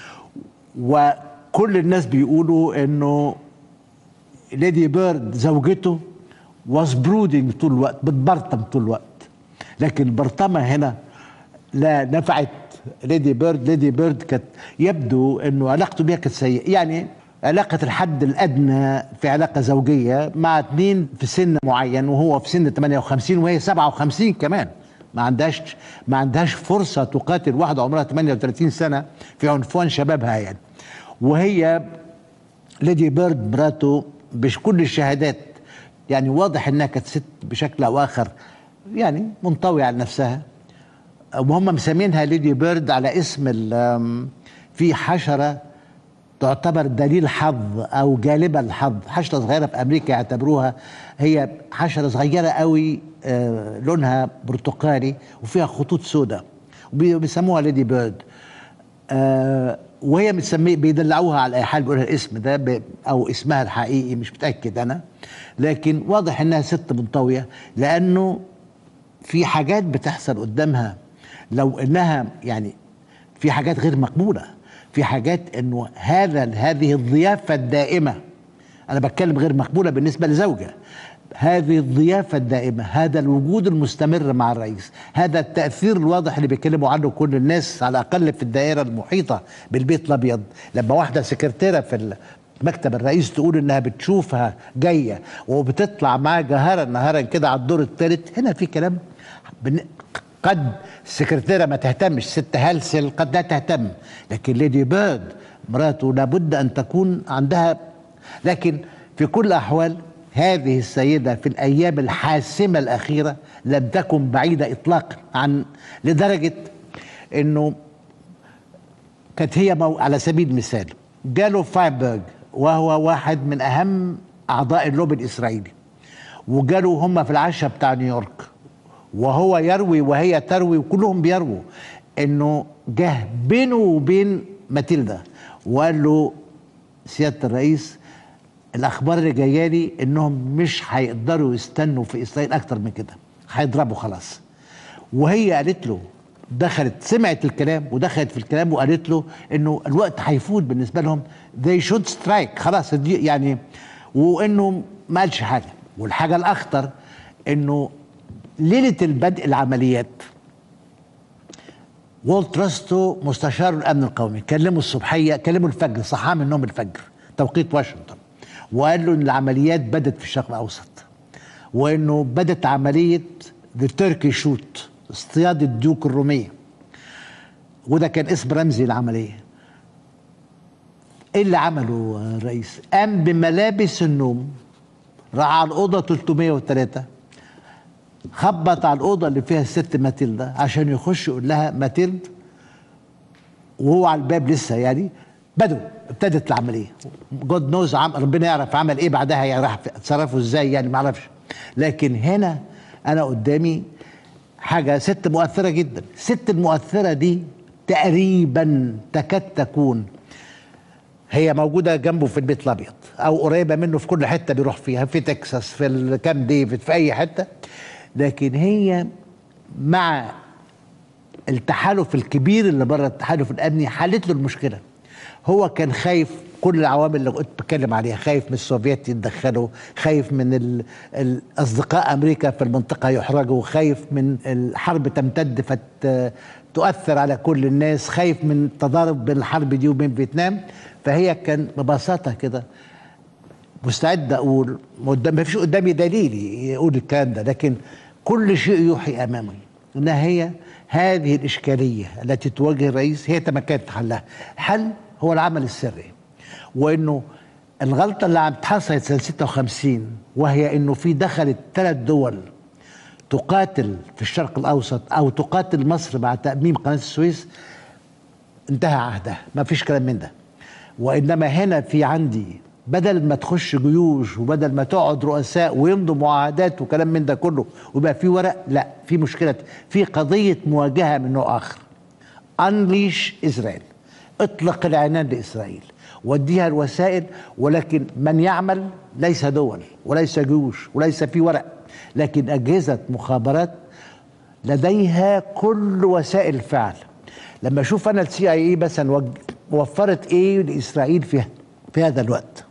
وكل الناس بيقولوا إنه ليدي بيرد زوجته واز برودنج طول الوقت بتبرطم طول الوقت لكن البرطمة هنا لا نفعت ليدي بيرد ليدي بيرد كانت يبدو انه علاقته بيها كانت سيئه يعني علاقة الحد الأدنى في علاقة زوجية مع اثنين في سن معين وهو في سن 58 وهي 57 كمان ما عندهاش ما عندهاش فرصة تقاتل واحدة عمرها 38 سنة في عنفوان شبابها يعني وهي ليدي بيرد مراته بكل الشهادات يعني واضح انها كانت ست بشكل او اخر يعني منطوية على نفسها وهم مسمينها ليدي بيرد على اسم في حشره تعتبر دليل حظ او جالبه الحظ حشره صغيره في امريكا يعتبروها هي حشره صغيره قوي آه لونها برتقالي وفيها خطوط سوداء وبيسموها ليدي بيرد آه وهي متسميه بيدلعوها على اي حال بيقولها الاسم ده او اسمها الحقيقي مش متاكد انا لكن واضح انها ست منطويه لانه في حاجات بتحصل قدامها لو انها يعني في حاجات غير مقبوله في حاجات انه هذا هذه الضيافه الدائمه انا بتكلم غير مقبوله بالنسبه لزوجه هذه الضيافة الدائمة هذا الوجود المستمر مع الرئيس هذا التأثير الواضح اللي بيتكلموا عنه كل الناس على الأقل في الدائرة المحيطة بالبيت الأبيض لما واحدة سكرتيرة في مكتب الرئيس تقول انها بتشوفها جايه وبتطلع معاه جهرا نهارا كده على الدور الثالث هنا في كلام قد السكرتيرة ما تهتمش ست هلسل قد لا تهتم لكن ليدي بيرد مراته لابد أن تكون عندها لكن في كل الأحوال هذه السيدة في الأيام الحاسمة الأخيرة لم تكن بعيدة إطلاقا عن لدرجة أنه كانت هي مو على سبيل المثال جاله فاينبرج وهو واحد من أهم أعضاء اللوب الإسرائيلي وجاله هم في العشاء بتاع نيويورك وهو يروي وهي تروي وكلهم بيرووا انه جه بينه وبين ماتيلدا وقال له سياده الرئيس الاخبار اللي جايه لي انهم مش هيقدروا يستنوا في اسرائيل اكتر من كده هيضربوا خلاص وهي قالت له دخلت سمعت الكلام ودخلت في الكلام وقالت له انه الوقت هيفوت بالنسبه لهم they should strike خلاص دي يعني وانه ما قالش حاجه والحاجه الاخطر انه ليله البدء العمليات والت راستو مستشار الامن القومي كلمه الصبحيه كلمه الفجر صحاه من النوم الفجر توقيت واشنطن وقال له ان العمليات بدت في الشرق الاوسط وانه بدت عمليه ذا تركي شوت اصطياد الديوك الروميه وده كان اسم رمزي للعمليه ايه اللي عمله الرئيس قام بملابس النوم راح على الاوضه 303 خبط على الاوضه اللي فيها الست ماتيلدا عشان يخش يقول لها ماتيلد وهو على الباب لسه يعني بدوا ابتدت العمليه جود نوز عم ربنا يعرف عمل ايه بعدها يعني راح اتصرفوا ازاي يعني ما اعرفش لكن هنا انا قدامي حاجه ست مؤثره جدا الست المؤثره دي تقريبا تكاد تكون هي موجوده جنبه في البيت الابيض او قريبه منه في كل حته بيروح فيها في تكساس في الكام ديفيد في اي حته لكن هي مع التحالف الكبير اللي بره التحالف الامني حلت له المشكله هو كان خايف كل العوامل اللي كنت بتكلم عليها خايف من السوفيت يتدخلوا خايف من ال- الاصدقاء امريكا في المنطقه يحرجوا خايف من الحرب تمتد فتؤثر على كل الناس خايف من تضارب بين الحرب دي وبين فيتنام فهي كان ببساطه كده مستعد اقول قدام ما فيش قدامي دليل يقول الكلام ده لكن كل شيء يوحي امامي انها هي هذه الاشكاليه التي تواجه الرئيس هي تمكنت حلها الحل هو العمل السري وانه الغلطه اللي عم حصلت سنه 56 وهي انه في دخلت ثلاث دول تقاتل في الشرق الاوسط او تقاتل مصر مع تاميم قناه السويس انتهى عهدها ما فيش كلام من ده وانما هنا في عندي بدل ما تخش جيوش وبدل ما تقعد رؤساء ويمضوا معاهدات وكلام من ده كله ويبقى في ورق لا في مشكله في قضيه مواجهه من نوع اخر انليش اسرائيل اطلق العنان لاسرائيل وديها الوسائل ولكن من يعمل ليس دول وليس جيوش وليس في ورق لكن اجهزه مخابرات لديها كل وسائل الفعل لما اشوف انا السي اي اي مثلا وج- وفرت ايه لاسرائيل في في هذا الوقت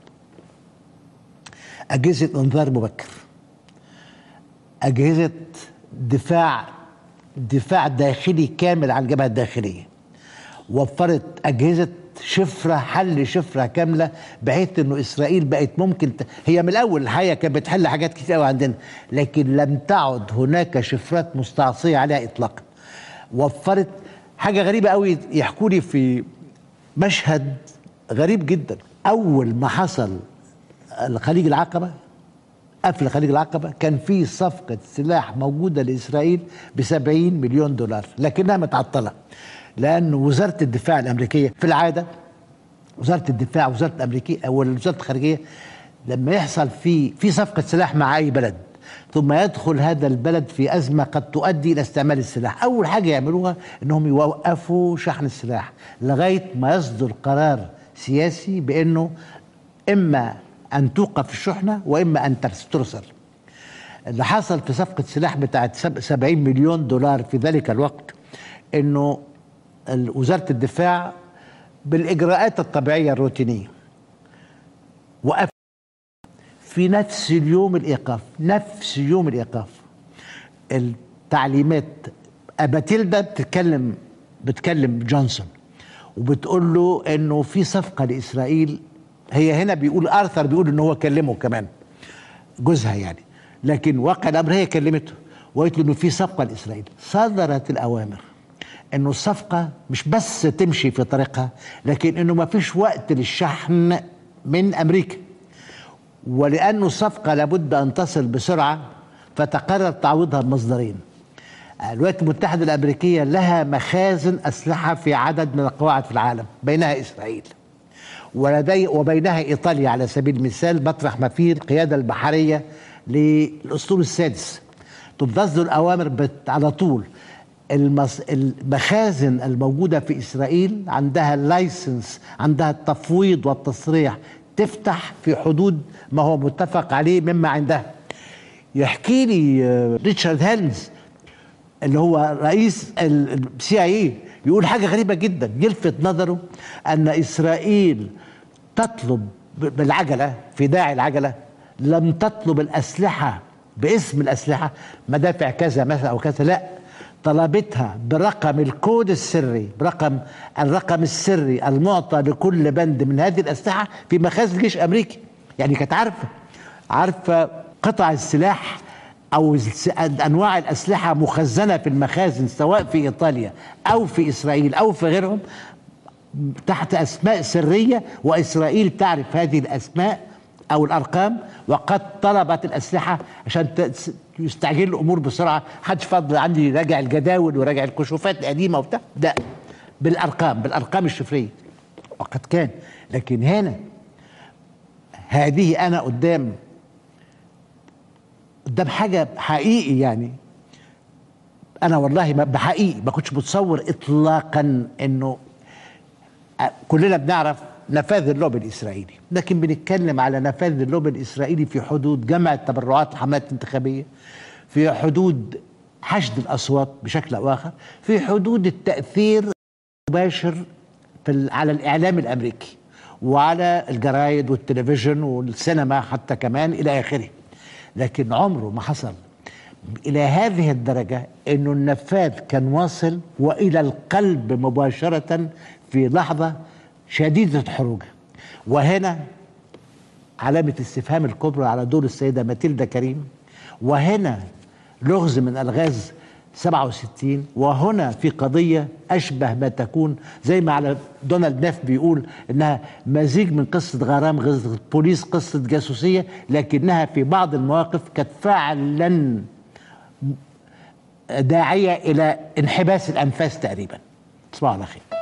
اجهزه انذار مبكر اجهزه دفاع دفاع داخلي كامل على الجبهه الداخليه وفرت اجهزه شفره حل شفره كامله بحيث انه اسرائيل بقت ممكن ت... هي من الاول الحقيقه كانت بتحل حاجات كتير قوي عندنا لكن لم تعد هناك شفرات مستعصيه عليها اطلاقا وفرت حاجه غريبه قوي يحكوا لي في مشهد غريب جدا اول ما حصل خليج العقبه قفل خليج العقبة كان في صفقة سلاح موجودة لإسرائيل ب 70 مليون دولار لكنها متعطلة لأن وزارة الدفاع الأمريكية في العادة وزارة الدفاع وزارة الأمريكية أو وزارة الخارجية لما يحصل في في صفقة سلاح مع أي بلد ثم يدخل هذا البلد في أزمة قد تؤدي إلى استعمال السلاح أول حاجة يعملوها أنهم يوقفوا شحن السلاح لغاية ما يصدر قرار سياسي بأنه إما أن توقف الشحنة وإما أن ترس- ترسل اللي حصل في صفقة سلاح بتاعت سب- 70 مليون دولار في ذلك الوقت انه ال- وزارة الدفاع بالإجراءات الطبيعية الروتينية وقف في نفس اليوم الإيقاف نفس يوم الإيقاف التعليمات أباتيلدا بتتكلم بتكلم جونسون وبتقول له انه في صفقه لاسرائيل هي هنا بيقول ارثر بيقول ان هو كلمه كمان جوزها يعني لكن واقع الامر هي كلمته وقالت له انه في صفقه لاسرائيل صدرت الاوامر انه الصفقه مش بس تمشي في طريقها لكن انه ما فيش وقت للشحن من امريكا ولأنه الصفقة لابد أن تصل بسرعة فتقرر تعويضها بمصدرين الولايات المتحدة الأمريكية لها مخازن أسلحة في عدد من القواعد في العالم بينها إسرائيل ولدي وبينها إيطاليا على سبيل المثال مطرح ما فيه القيادة البحرية للأسطول السادس تصدر أوامر بت- على طول المص... المخازن الموجودة في إسرائيل عندها اللايسنس عندها التفويض والتصريح تفتح في حدود ما هو متفق عليه مما عندها يحكي لي آه، ريتشارد هيلمز اللي هو رئيس السي اي يقول حاجه غريبه جدا يلفت نظره ان اسرائيل تطلب ب- بالعجله في داعي العجله لم تطلب الاسلحه باسم الاسلحه مدافع كذا مثلا او كذا لا طلبتها برقم الكود السري برقم الرقم السري المعطى لكل بند من هذه الاسلحه في مخازن الجيش الامريكي يعني كانت عارفه عارفه قطع السلاح او الس- انواع الاسلحه مخزنه في المخازن سواء في ايطاليا او في اسرائيل او في غيرهم تحت اسماء سريه واسرائيل تعرف هذه الاسماء او الارقام وقد طلبت الاسلحه عشان ت- يستعجل الامور بسرعه حدش فضل عندي راجع الجداول وراجع الكشوفات القديمه وبتاع لا بالارقام بالارقام الشفريه وقد كان لكن هنا هذه انا قدام قدام حاجه حقيقي يعني انا والله ما بحقيقي ما كنتش متصور اطلاقا انه كلنا بنعرف نفاذ اللوب الاسرائيلي لكن بنتكلم على نفاذ اللوب الاسرائيلي في حدود جمع التبرعات وحملات انتخابيه في حدود حشد الاصوات بشكل او اخر في حدود التاثير المباشر في ال- على الاعلام الامريكي وعلى الجرايد والتلفزيون والسينما حتى كمان الى اخره لكن عمره ما حصل الى هذه الدرجه انه النفاذ كان واصل والى القلب مباشره في لحظه شديده الحروجه وهنا علامه استفهام الكبرى على دور السيده ماتيلدا كريم وهنا لغز من الغاز 67 وهنا في قضيه اشبه ما تكون زي ما على دونالد ناف بيقول انها مزيج من قصه غرام قصه بوليس قصه جاسوسيه لكنها في بعض المواقف كانت فعلا داعيه الى انحباس الانفاس تقريبا تصبحوا على خير